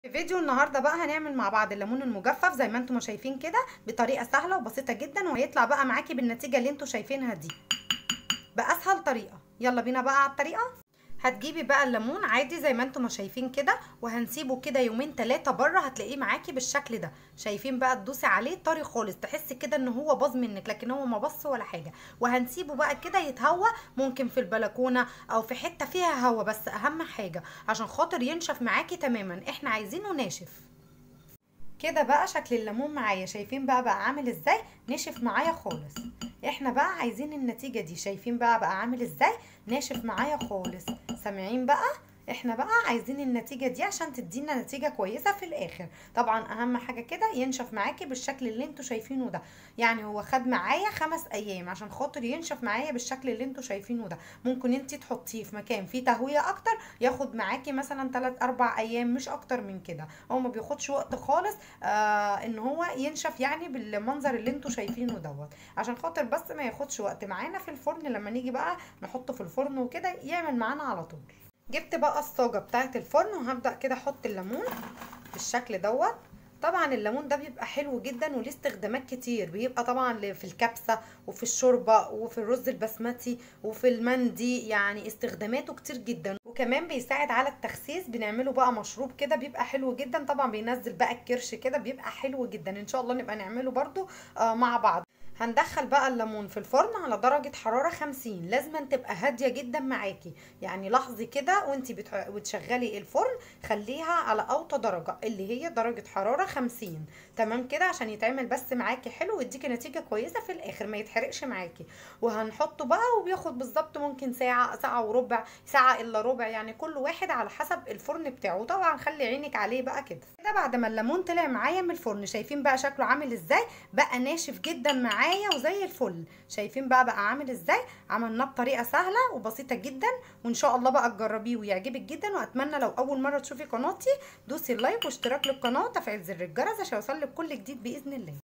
في فيديو النهارده بقى هنعمل مع بعض الليمون المجفف زي ما انتم شايفين كده بطريقه سهله وبسيطه جدا وهيطلع بقى معاكي بالنتيجه اللي انتم شايفينها دي باسهل طريقه يلا بينا بقى على الطريقه هتجيبي بقى الليمون عادي زي ما انتم شايفين كده وهنسيبه كده يومين ثلاثه بره هتلاقيه معاكي بالشكل ده شايفين بقى تدوسي عليه طري خالص تحسي كده ان هو باظ منك لكن هو ما بص ولا حاجه وهنسيبه بقى كده يتهوى ممكن في البلكونه او في حته فيها هوا بس اهم حاجه عشان خاطر ينشف معاكي تماما احنا عايزينه ناشف كده بقى شكل الليمون معايا شايفين بقى بقى عامل ازاي نشف معايا خالص احنا بقى عايزين النتيجه دي شايفين بقى بقى عامل ازاي ناشف معايا خالص سامعين بقى احنا بقى عايزين النتيجه دي عشان تدينا نتيجه كويسه في الاخر طبعا اهم حاجه كده ينشف معاكي بالشكل اللي انتوا شايفينه ده يعني هو خد معايا خمس ايام عشان خاطر ينشف معايا بالشكل اللي انتوا شايفينه ده ممكن انت تحطيه في مكان فيه تهويه اكتر ياخد معاكي مثلا 3 4 ايام مش اكتر من كده هو ما بياخدش وقت خالص آه ان هو ينشف يعني بالمنظر اللي انتوا شايفينه دوت عشان خاطر بس ما ياخدش وقت معانا في الفرن لما نيجي بقى نحطه في الفرن وكده يعمل معانا على طول جبت بقى الصاجه بتاعه الفرن وهبدا كده احط الليمون بالشكل دوت طبعا الليمون ده بيبقى حلو جدا وليه استخدامات كتير بيبقى طبعا في الكبسه وفي الشوربه وفي الرز البسمتي وفي المندي يعني استخداماته كتير جدا وكمان بيساعد على التخسيس بنعمله بقى مشروب كده بيبقى حلو جدا طبعا بينزل بقى الكرش كده بيبقى حلو جدا ان شاء الله نبقى نعمله برده آه مع بعض هندخل بقى الليمون في الفرن على درجة حرارة 50 لازم تبقى هادية جدا معاكي يعني لاحظي كده وانت بتشغلي الفرن خليها على اوطى درجة اللي هي درجة حرارة 50 تمام كده عشان يتعمل بس معاكي حلو ويديكي نتيجة كويسة في الاخر ما يتحرقش معاكي وهنحطه بقى وبياخد بالظبط ممكن ساعة ساعة وربع ساعة الا ربع يعني كل واحد على حسب الفرن بتاعه طبعا خلي عينك عليه بقى كده كده بعد ما الليمون طلع معايا من الفرن شايفين بقى شكله عامل ازاي بقى ناشف جدا معايا معايا وزي الفل شايفين بقى بقى عامل ازاي عملناه بطريقه سهله وبسيطه جدا وان شاء الله بقى تجربيه ويعجبك جدا واتمنى لو اول مره تشوفي قناتي دوسي اللايك واشتراك للقناه وتفعيل زر الجرس عشان يوصلك كل جديد باذن الله